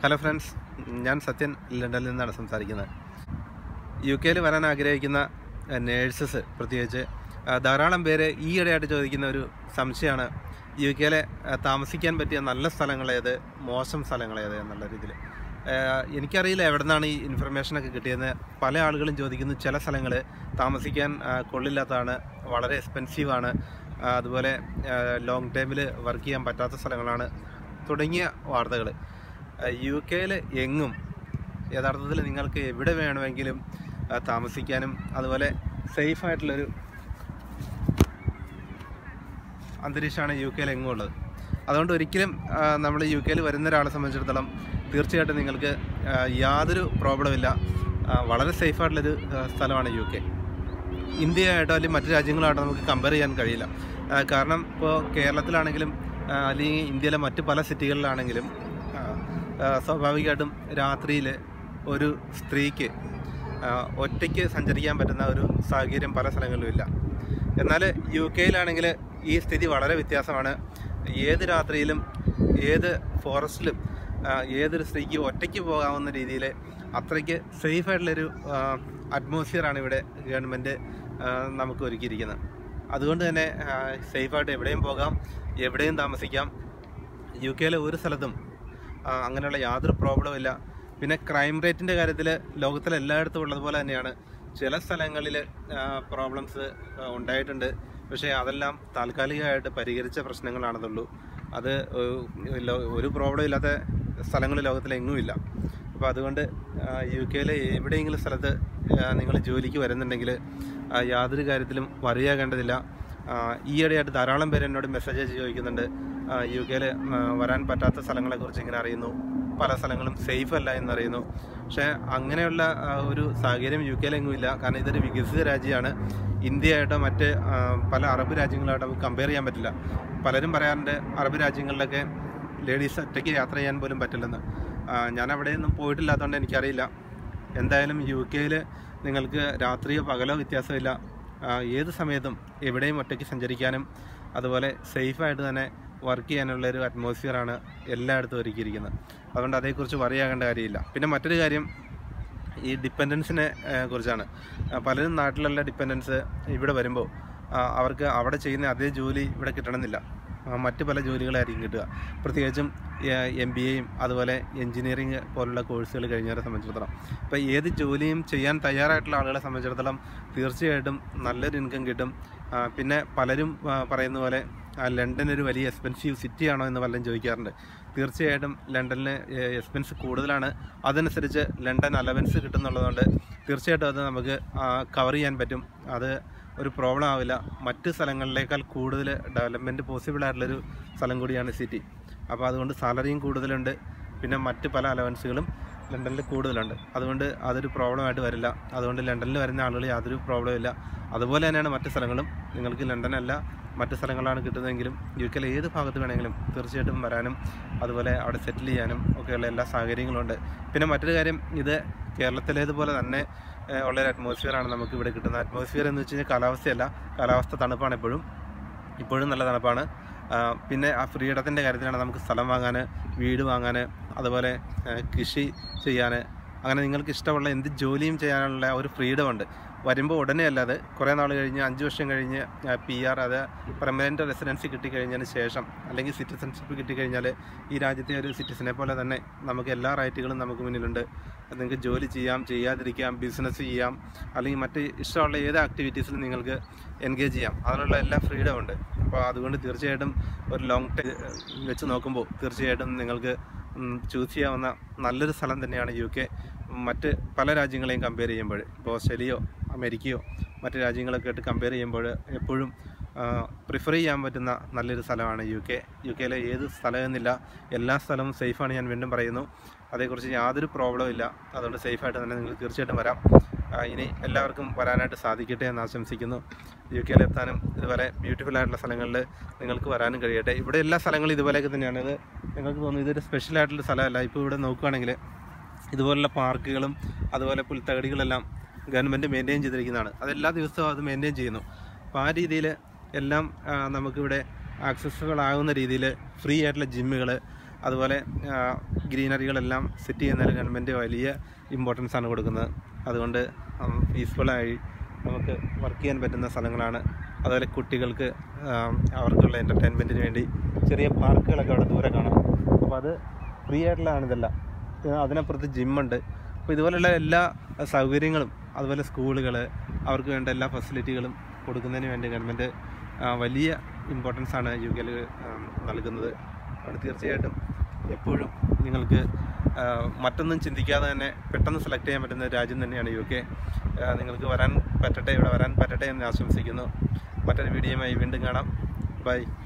hello friends ഞാൻ സത്യൻ ലണ്ടനിൽ നിന്നാണ് സംസാരിക്കുന്നത് യു കെയിൽ വരാൻ ആഗ്രഹിക്കുന്ന നേഴ്സസ് പ്രത്യേകിച്ച് ആ, ധാരാളം പേര് ഈയിടെയായിട്ട് ചോദിക്കുന്ന ഒരു സംശയമാണ് യു കെയിലെ ആ, താമസിക്കാൻ പറ്റിയ നല്ല സ്ഥലങ്ങളേത് മോശം സ്ഥലങ്ങളേത് എന്നുള്ള രീതിയിൽ എനിക്കറിയില്ല എവിടെ നിന്നാണ് ഈ ഇൻഫർമേഷനൊക്കെ കിട്ടിയത് പല ആളുകളും ചോദിക്കുന്നു ചില സ്ഥലങ്ങൾ താമസിക്കാൻ ആ, കൊള്ളില്ലാത്തതാണ് വളരെ എക്സ്പെൻസീവാണ് അതുപോലെ ലോങ് ടൈമിൽ വർക്ക് ചെയ്യാൻ പറ്റാത്ത സ്ഥലങ്ങളാണ് തുടങ്ങിയ വാർത്തകൾ യു കെയിൽ എങ്ങും യഥാർത്ഥത്തിൽ നിങ്ങൾക്ക് എവിടെ വേണമെങ്കിലും ആ, താമസിക്കാനും അതുപോലെ സേഫ് ആയിട്ടുള്ളൊരു അന്തരീക്ഷമാണ് യു കെയിൽ എങ്ങും ഉള്ളത് അതുകൊണ്ട് ഒരിക്കലും നമ്മൾ യു കെയിൽ വരുന്ന ഒരാളെ സംബന്ധിച്ചിടത്തോളം തീർച്ചയായിട്ടും നിങ്ങൾക്ക് ആ, യാതൊരു പ്രോബ്ലം ഇല്ല ആ, വളരെ സേഫ് ആയിട്ടുള്ളൊരു ആ, സ്ഥലമാണ് യു കെ ഇന്ത്യയായിട്ടോ അല്ലെങ്കിൽ മറ്റു രാജ്യങ്ങളായിട്ടോ നമുക്ക് കമ്പയർ ചെയ്യാൻ കഴിയില്ല ആ, കാരണം ഇപ്പോൾ കേരളത്തിലാണെങ്കിലും ആ, അല്ലെങ്കിൽ ഇന്ത്യയിലെ മറ്റ് പല സിറ്റികളിലാണെങ്കിലും ആ, ആ, സ്വാഭാവികമായിട്ടും രാത്രിയിൽ ഒരു സ്ത്രീക്ക് ആ, ഒറ്റയ്ക്ക് സഞ്ചരിക്കാൻ പറ്റുന്ന ഒരു സാഹചര്യം പല സ്ഥലങ്ങളിലും ഇല്ല എന്നാൽ യു കെയിലാണെങ്കിൽ ഈ സ്ഥിതി വളരെ വ്യത്യാസമാണ് ഏത് രാത്രിയിലും ഏത് ഫോറസ്റ്റിലും ആ, ഏതൊരു സ്ത്രീക്ക് ഒറ്റയ്ക്ക് പോകാവുന്ന രീതിയിൽ അത്രയ്ക്ക് സേഫ് ആയിട്ടുള്ളൊരു അറ്റ്മോസ്ഫിയറാണ് ഇവിടെ ഗവൺമെൻറ് നമുക്ക് ഒരുക്കിയിരിക്കുന്നത് അതുകൊണ്ട് തന്നെ സേഫായിട്ട് എവിടെയും പോകാം എവിടെയും താമസിക്കാം യു കെയിലെ ഒരു സ്ഥലത്തും ആ, അങ്ങനെയുള്ള യാതൊരു പ്രോബ്ലവും ഇല്ല പിന്നെ ക്രൈം റേറ്റിൻ്റെ കാര്യത്തിൽ ലോകത്തിലെ എല്ലായിടത്തും ഉള്ളതുപോലെ തന്നെയാണ് ചില സ്ഥലങ്ങളിൽ പ്രോബ്ലംസ് ഉണ്ടായിട്ടുണ്ട് പക്ഷേ അതെല്ലാം താൽക്കാലികമായിട്ട് പരിഹരിച്ച പ്രശ്നങ്ങളാണെന്നുള്ളൂ അത് ഏഹ്, ലോ- ഒരു പ്രോബ്ലം ഇല്ലാത്ത സ്ഥലങ്ങൾ ലോകത്തിൽ എങ്ങുമില്ല അപ്പോൾ അതുകൊണ്ട് യു കെയിലെ എവിടെയെങ്കിലും സ്ഥലത്ത് നിങ്ങൾ ജോലിക്ക് വരുന്നുണ്ടെങ്കിൽ ആ, യാതൊരു കാര്യത്തിലും വറിയാകേണ്ടതില്ല ആ, ഈയിടെയായിട്ട് ധാരാളം പേര് എന്നോട് മെസ്സേജ് അയച്ച് ചോദിക്കുന്നുണ്ട് യു കെയിൽ വരാൻ പറ്റാത്ത സ്ഥലങ്ങളെക്കുറിച്ച് ഇങ്ങനെ അറിയുന്നു പല സ്ഥലങ്ങളും സേഫ് അല്ല എന്നറിയുന്നു പക്ഷേ അങ്ങനെയുള്ള ആ, ഒരു സാഹചര്യം യു കെയിലെങ്ങും ഇല്ല കാരണം ഇതൊരു വികസിത രാജ്യമാണ് ഇന്ത്യയായിട്ടോ മറ്റ് ആ, പല അറബ് രാജ്യങ്ങളായിട്ടോ നമുക്ക് കമ്പയർ ചെയ്യാൻ പറ്റില്ല പലരും പറയാറുണ്ട് അറബ് രാജ്യങ്ങളിലൊക്കെ ലേഡീസ് ഒറ്റയ്ക്ക് യാത്ര ചെയ്യാൻ പോലും പറ്റില്ലെന്ന് ആ, ഞാൻ അവിടെയൊന്നും പോയിട്ടില്ലാത്തതുകൊണ്ട് എനിക്കറിയില്ല എന്തായാലും യു കെയിൽ നിങ്ങൾക്ക് രാത്രിയോ പകലോ വ്യത്യാസമില്ല ആ, ഏത് സമയത്തും എവിടെയും ഒറ്റയ്ക്ക് സഞ്ചരിക്കാനും അതുപോലെ സേഫായിട്ട് തന്നെ വർക്ക് ചെയ്യാനുള്ള ഒരു അറ്റ്മോസ്ഫിയറാണ് എല്ലായിടത്തും ഒരുക്കിയിരിക്കുന്നത് അതുകൊണ്ട് അതേക്കുറിച്ച് പറയാകേണ്ട കാര്യമില്ല പിന്നെ മറ്റൊരു കാര്യം ഈ ഡിപ്പെൻഡൻസിനെ ഏഹ്, കുറിച്ചാണ് ആ, പലരും നാട്ടിലുള്ള ഡിപ്പെൻഡൻസ് ഇവിടെ വരുമ്പോൾ ആ, അവർക്ക് അവിടെ ചെയ്യുന്ന അതേ ജോലി ഇവിടെ കിട്ടണമെന്നില്ല ആ, മറ്റ് പല ജോലികളായിരിക്കും കിട്ടുക പ്രത്യേകിച്ചും എം ബി എയും അതുപോലെ എഞ്ചിനീയറിങ് പോലുള്ള കോഴ്സുകൾ കഴിഞ്ഞവരെ സംബന്ധിച്ചിടത്തോളം ഇപ്പോൾ ഏത് ജോലിയും ചെയ്യാൻ തയ്യാറായിട്ടുള്ള ആളുകളെ സംബന്ധിച്ചിടത്തോളം തീർച്ചയായിട്ടും നല്ലൊരു ഇൻകം കിട്ടും ആ, പിന്നെ പലരും ആ, പറയുന്ന പോലെ ആ, ലണ്ടൻ ഒരു വലിയ എക്സ്പെൻസീവ് സിറ്റി ആണോ എന്ന് പലരും ചോദിക്കാറുണ്ട് തീർച്ചയായിട്ടും ലണ്ടനിൽ എക്സ്പെൻസ് കൂടുതലാണ് അതനുസരിച്ച് ലണ്ടൻ അലവൻസ് കിട്ടുന്നുള്ളതുകൊണ്ട് തീർച്ചയായിട്ടും അത് നമുക്ക് കവർ ചെയ്യാൻ പറ്റും അത് ഒരു പ്രോബ്ലം ആവില്ല മറ്റ് സ്ഥലങ്ങളിലേക്കാൾ കൂടുതൽ ഡെവലപ്മെൻറ്റ് പോസിബിൾ ആയിട്ടുള്ളൊരു സ്ഥലം കൂടിയാണ് സിറ്റി അപ്പോൾ അതുകൊണ്ട് സാലറിയും കൂടുതലുണ്ട് പിന്നെ മറ്റ് പല അലവൻസുകളും ലണ്ടനിൽ കൂടുതലുണ്ട് അതുകൊണ്ട് അതൊരു പ്രോബ്ലമായിട്ട് വരില്ല അതുകൊണ്ട് ലണ്ടനിൽ വരുന്ന ആളുകൾ യാതൊരു പ്രോബ്ലം ഇല്ല അതുപോലെ തന്നെയാണ് മറ്റ് സ്ഥലങ്ങളും നിങ്ങൾക്ക് ലണ്ടനല്ല മറ്റ് സ്ഥലങ്ങളാണ് കിട്ടുന്നതെങ്കിലും യു കെയിലെ ഏത് ഭാഗത്ത് വേണമെങ്കിലും തീർച്ചയായിട്ടും വരാനും അതുപോലെ അവിടെ സെറ്റിൽ ചെയ്യാനും ഒക്കെയുള്ള എല്ലാ സാഹചര്യങ്ങളുണ്ട് പിന്നെ മറ്റൊരു കാര്യം ഇത് കേരളത്തിലേതുപോലെ തന്നെ ഏഹ്, ഉള്ളൊരു അറ്റ്മോസ്ഫിയറാണ് നമുക്ക് ഇവിടെ കിട്ടുന്ന അറ്റ്മോസ്ഫിയർ എന്ന് വെച്ച് കഴിഞ്ഞാൽ കാലാവസ്ഥയല്ല കാലാവസ്ഥ തണുപ്പാണ് എപ്പോഴും ഇപ്പോഴും നല്ല തണുപ്പാണ് ആ, പിന്നെ ആ ഫ്രീഡത്തിൻ്റെ കാര്യത്തിലാണ് നമുക്ക് സ്ഥലം വാങ്ങാൻ വീട് വാങ്ങാൻ അതുപോലെ ആ, കൃഷി ചെയ്യാൻ അങ്ങനെ നിങ്ങൾക്ക് ഇഷ്ടമുള്ള എന്ത് ജോലിയും ചെയ്യാനുള്ള ഒരു ഫ്രീഡം ഉണ്ട് വരുമ്പോൾ ഉടനെ അല്ലാതെ കുറേ നാൾ കഴിഞ്ഞ് അഞ്ച് വർഷം കഴിഞ്ഞ് പി ആർ അത് പെർമനൻറ്റ് റെസിഡൻസി കിട്ടിക്കഴിഞ്ഞതിന് ശേഷം അല്ലെങ്കിൽ സിറ്റിസൺഷിപ്പ് കിട്ടിക്കഴിഞ്ഞാൽ ഈ രാജ്യത്തെ ഒരു സിറ്റിസനെ പോലെ തന്നെ നമുക്ക് എല്ലാ റൈറ്റുകളും നമുക്ക് മുന്നിലുണ്ട് നിങ്ങൾക്ക് ജോലി ചെയ്യാം ചെയ്യാതിരിക്കാം ബിസിനസ് ചെയ്യാം അല്ലെങ്കിൽ മറ്റ് ഇഷ്ടമുള്ള ഏത് ആക്ടിവിറ്റീസിലും നിങ്ങൾക്ക് എൻഗേജ് ചെയ്യാം അതിനുള്ള എല്ലാ ഫ്രീഡം ഉണ്ട് അപ്പോൾ അതുകൊണ്ട് തീർച്ചയായിട്ടും ഒരു ലോങ് ടൈം വെച്ച് നോക്കുമ്പോൾ തീർച്ചയായിട്ടും നിങ്ങൾക്ക് ചൂസ് ചെയ്യാവുന്ന നല്ലൊരു സ്ഥലം തന്നെയാണ് യു കെ മറ്റ് പല രാജ്യങ്ങളെയും കമ്പയർ ചെയ്യുമ്പോൾ ഇപ്പോൾ ഓസ്ട്രേലിയയോ അമേരിക്കയോ മറ്റ് രാജ്യങ്ങളൊക്കെ ആയിട്ട് കമ്പയർ ചെയ്യുമ്പോൾ എപ്പോഴും പ്രിഫർ ചെയ്യാൻ പറ്റുന്ന നല്ലൊരു സ്ഥലമാണ് യു കെ യു കെയിലെ ഏത് സ്ഥലമെന്നില്ല എല്ലാ സ്ഥലവും സേഫാണ് ഞാൻ വീണ്ടും പറയുന്നു അതേക്കുറിച്ച് യാതൊരു പ്രോബ്ലവും ഇല്ല അതുകൊണ്ട് സേഫായിട്ട് തന്നെ നിങ്ങൾക്ക് തീർച്ചയായിട്ടും വരാം ആ, ഇനി എല്ലാവർക്കും വരാനായിട്ട് സാധിക്കട്ടെ എന്ന് ആശംസിക്കുന്നു യു കെയിലെത്താനും ഇതുപോലെ ബ്യൂട്ടിഫുൾ ആയിട്ടുള്ള സ്ഥലങ്ങളിൽ നിങ്ങൾക്ക് വരാനും കഴിയട്ടെ ഇവിടെ എല്ലാ സ്ഥലങ്ങളും ഇതുപോലെയൊക്കെ തന്നെയാണ് ഇത് നിങ്ങൾക്ക് തോന്നുന്നു ഇതൊരു സ്പെഷ്യൽ ആയിട്ടുള്ള സ്ഥലമല്ല ഇപ്പോൾ ഇവിടെ നോക്കുകയാണെങ്കിൽ ഇതുപോലുള്ള പാർക്കുകളും അതുപോലെ പുൽത്തകടികളെല്ലാം ഗവൺമെൻറ് മെയിൻറ്റെയിൻ ചെയ്തിരിക്കുന്നതാണ് അതെല്ലാ ദിവസവും അത് മെയിൻറ്റെയിൻ ചെയ്യുന്നു അപ്പോൾ ആ രീതിയിൽ എല്ലാം ആ, നമുക്കിവിടെ ആക്സസിബിൾ ആകുന്ന രീതിയിൽ ഫ്രീ ആയിട്ടുള്ള ജിമ്മുകൾ അതുപോലെ ഗ്രീനറികളെല്ലാം സെറ്റ് ചെയ്യുന്നതിൽ ഗവൺമെൻറ് വലിയ ഇമ്പോർട്ടൻസ് ആണ് കൊടുക്കുന്നത് അതുകൊണ്ട് പീസ്ഫുള്ളായി നമുക്ക് വർക്ക് ചെയ്യാൻ പറ്റുന്ന സ്ഥലങ്ങളാണ് അതുപോലെ കുട്ടികൾക്ക് ആം, അവർക്കുള്ള എൻ്റർടൈൻമെൻറ്റിന് വേണ്ടി ചെറിയ പാർക്കുകളൊക്കെ അവിടെ ദൂരെ കാണാം അപ്പോൾ അത് ഫ്രീ ആയിട്ടുള്ളതാണ് ഇതെല്ലാം ഇത് അതിനപ്പുറത്ത് ജിമ്മുണ്ട് അപ്പോൾ ഇതുപോലെയുള്ള എല്ലാ സൗകര്യങ്ങളും അതുപോലെ സ്കൂളുകൾ അവർക്ക് വേണ്ട എല്ലാ ഫെസിലിറ്റികളും കൊടുക്കുന്നതിന് വേണ്ടി ഗവൺമെൻറ് വലിയ ഇമ്പോർട്ടൻസ് ആണ് യു കെയിൽ നൽകുന്നത് അതുകൊണ്ട് തീർച്ചയായിട്ടും എപ്പോഴും നിങ്ങൾക്ക് ആ, മറ്റൊന്നും ചിന്തിക്കാതെ തന്നെ പെട്ടെന്ന് സെലക്ട് ചെയ്യാൻ പറ്റുന്ന രാജ്യം തന്നെയാണ് യു കെ ആ, നിങ്ങൾക്ക് വരാൻ പറ്റട്ടെ ഇവിടെ വരാൻ പറ്റട്ടെ എന്ന് ആശംസിക്കുന്നു മറ്റൊരു വീഡിയോയുമായി വീണ്ടും കാണാം ബൈ